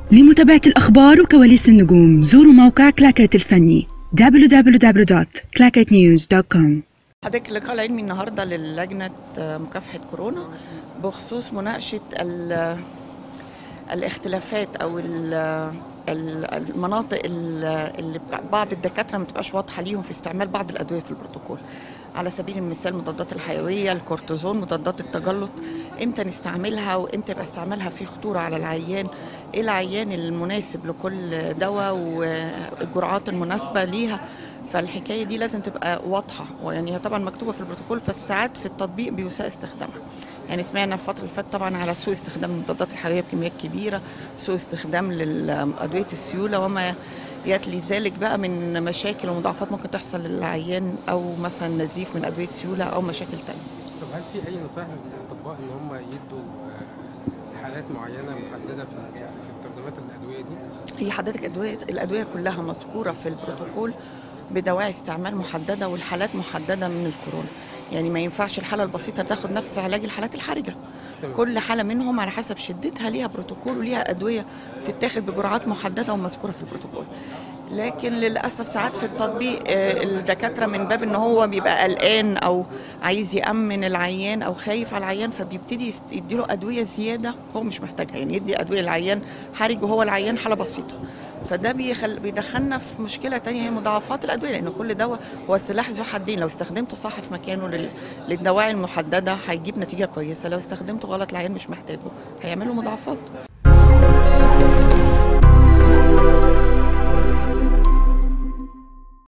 لمتابعة الأخبار وكواليس النجوم زوروا موقع كلاكيت الفني www.clacketnews.com حضرتك لقاء العلمي النهارده للجنه مكافحه كورونا بخصوص مناقشه ال- الاختلافات او ال- ال- المناطق ال- اللي بعض الدكاتره ما تبقاش واضحه ليهم في استعمال بعض الادويه في البروتوكول على سبيل المثال مضادات الحيويه الكورتيزون مضادات التجلط امتى نستعملها وامتى يبقى استعمالها فيه خطوره على العيان ايه العيان المناسب لكل دواء والجرعات المناسبه ليها فالحكايه دي لازم تبقى واضحه ويعني هي طبعا مكتوبه في البروتوكول فساعات في التطبيق بيساء استخدامها يعني سمعنا الفترة اللي فاتت طبعا على سوء استخدام المضادات الحيوية بكميات كبيرة سوء استخدام لأدوية السيولة وما يتلي ذلك بقى من مشاكل ومضاعفات ممكن تحصل للعيان أو مثلا نزيف من أدوية سيولة أو مشاكل تانية طب هل في اي نصائح للاطباء ان هم يدوا آه، حالات معينه محدده في في استخدامات الادويه دي؟ هي حضرتك أدوية الأدوية كلها مذكورة في البروتوكول بدواعي استعمال محددة والحالات محددة من الكورونا يعني ما ينفعش الحالة البسيطة تاخد نفس علاج الحالات الحرجة تمام. كل حالة منهم على حسب شدتها ليها بروتوكول وليها أدوية بتتاخد بجرعات محددة ومذكورة في البروتوكول لكن للأسف ساعات في التطبيق آه، الدكاترة من باب إن هو بيبقى قلقان أو عايز يأمن العيان أو خايف على العيان فبيبتدي يست- يديله أدوية زيادة هو مش محتاجها يعني يدي أدوية للعيان حرج وهو العيان حالة بسيطة فده بيخل... بيدخلنا في مشكله تانية هي مضاعفات الادويه لان كل دواء هو السلاح ذو حدين لو استخدمته صح في مكانه لل... للدواعي المحدده هيجيب نتيجه كويسه لو استخدمته غلط العيان مش محتاجه هيعمل له مضاعفات